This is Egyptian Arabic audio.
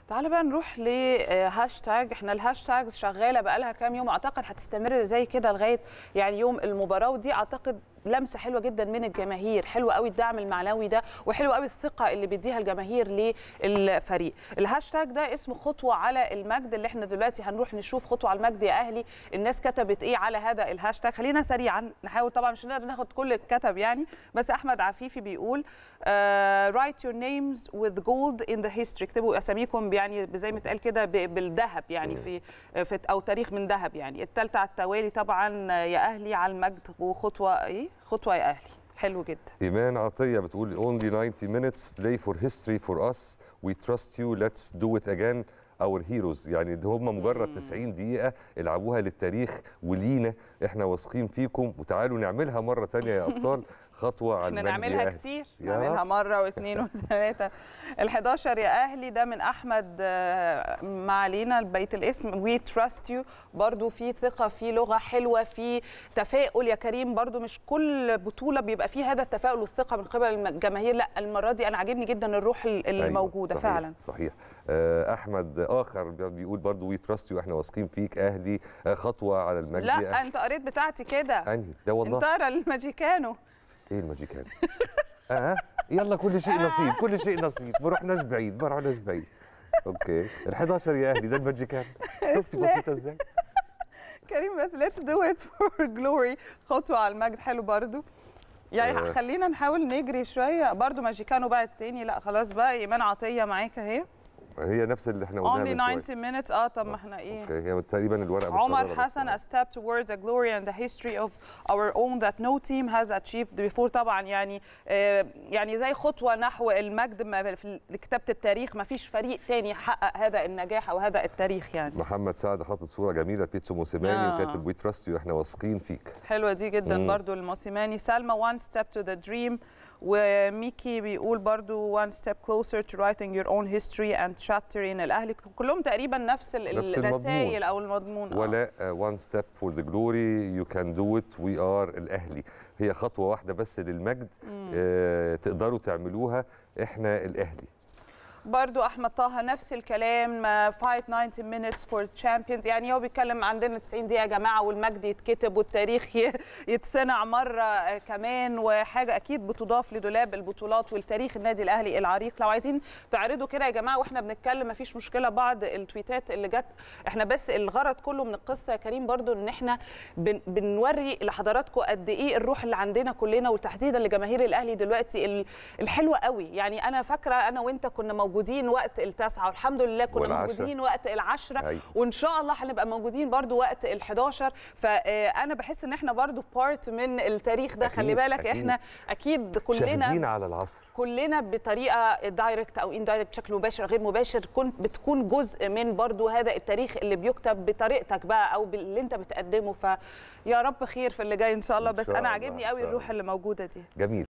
تعالى بقى نروح لهاشتاج احنا الهاشتاجز شغاله بقى لها كام يوم اعتقد هتستمر زي كده لغايه يعني يوم المباراه ودي اعتقد لمسه حلوه جدا من الجماهير حلوه قوي الدعم المعنوي ده وحلوه قوي الثقه اللي بيديها الجماهير للفريق الهاشتاج ده اسمه خطوه على المجد اللي احنا دلوقتي هنروح نشوف خطوه على المجد يا اهلي الناس كتبت ايه على هذا الهاشتاج خلينا سريعا نحاول طبعا مش هنقدر ناخد كل الكتب يعني بس احمد عفيفي بيقول uh, write your names with gold in the history اكتبوا اساميكم يعني زي ما اتقال كده بالذهب يعني في, في او تاريخ من ذهب يعني الثالثه على التوالي طبعا يا اهلي على المجد وخطوه ايه خطوه يا اهلي حلو جدا ايمان عطيه بتقول only 90 minutes play for history for us we trust you let's do it again اور هيروز يعني هم مجرد 90 دقيقه العبوها للتاريخ ولينا احنا واثقين فيكم وتعالوا نعملها مره ثانيه يا ابطال خطوه على احنا نعملها كتير نعملها مره واثنين وثلاثه ال11 يا اهلي ده من احمد ما علينا بيت الاسم وي تراست يو برضو في ثقه في لغه حلوه في تفاؤل يا كريم برضو مش كل بطوله بيبقى فيه هذا التفاؤل والثقه من قبل الجماهير لا المره دي انا عاجبني جدا الروح الموجوده أيوة صحيح فعلا صحيح احمد اخر بيقول برضو وي تراست يو احنا واثقين فيك اهلي خطوه على المجد لا انت قريت بتاعتي كده انهي ده والله انت قرا الماجيكانو ايه الماجيكان اه يلا كل شيء نصيب كل شيء نصيب ما رحناش بعيد ما رحناش بعيد اوكي ال11 يا اهلي ده الماجيكان شفتي بسيطه ازاي كريم بس ليتس دو ات فور جلوري خطوه على المجد حلو برضو يعني آه. خلينا نحاول نجري شويه برضو ماجيكانو بقى التاني لا خلاص بقى ايمان عطيه معاك اهي هي نفس اللي احنا قلناها only 90 minutes اه طب ما احنا ايه اوكي هي تقريبا الورقه عمر حسن a step towards a glory and the history of our own that no team has achieved before طبعا يعني آه يعني زي خطوه نحو المجد ما في كتابه التاريخ ما فيش فريق تاني حقق هذا النجاح او هذا التاريخ يعني محمد سعد حاطط صوره جميله بيتسو موسيماني آه. وكاتب وي تراست يو احنا واثقين فيك حلوه دي جدا مم. برضو الموسيماني سلمى one step to the dream وميكي بيقول برضو one step closer to writing your own history and chapter in الاهلي كلهم تقريبا نفس, نفس الرسائل او المضمون ولا one step for the glory you can do it we are الاهلي هي خطوه واحده بس للمجد آه تقدروا تعملوها احنا الاهلي برضو احمد طه نفس الكلام فايت 90 minutes فور تشامبيونز يعني هو بيتكلم عندنا 90 دقيقه يا جماعه والمجد يتكتب والتاريخ يتصنع مره كمان وحاجه اكيد بتضاف لدولاب البطولات والتاريخ النادي الاهلي العريق لو عايزين تعرضوا كده يا جماعه واحنا بنتكلم مفيش مشكله بعض التويتات اللي جت احنا بس الغرض كله من القصه يا كريم برضو ان احنا بن بنوري لحضراتكم قد ايه الروح اللي عندنا كلنا وتحديدا لجماهير الاهلي دلوقتي الحلوه قوي يعني انا فاكره انا وانت كنا موجودين وقت التاسعه والحمد لله كنا والعشرة. موجودين وقت العشره أي. وان شاء الله هنبقى موجودين برضو وقت ال11 فانا بحس ان احنا برضو بارت من التاريخ ده خلي بالك أكيد. احنا اكيد كلنا شاهدين على العصر كلنا بطريقه دايركت او اندايركت بشكل مباشر غير مباشر كنت بتكون جزء من برضو هذا التاريخ اللي بيكتب بطريقتك بقى او باللي انت بتقدمه فيا رب خير في اللي جاي ان شاء الله بس انا عاجبني قوي الروح اللي موجوده دي جميل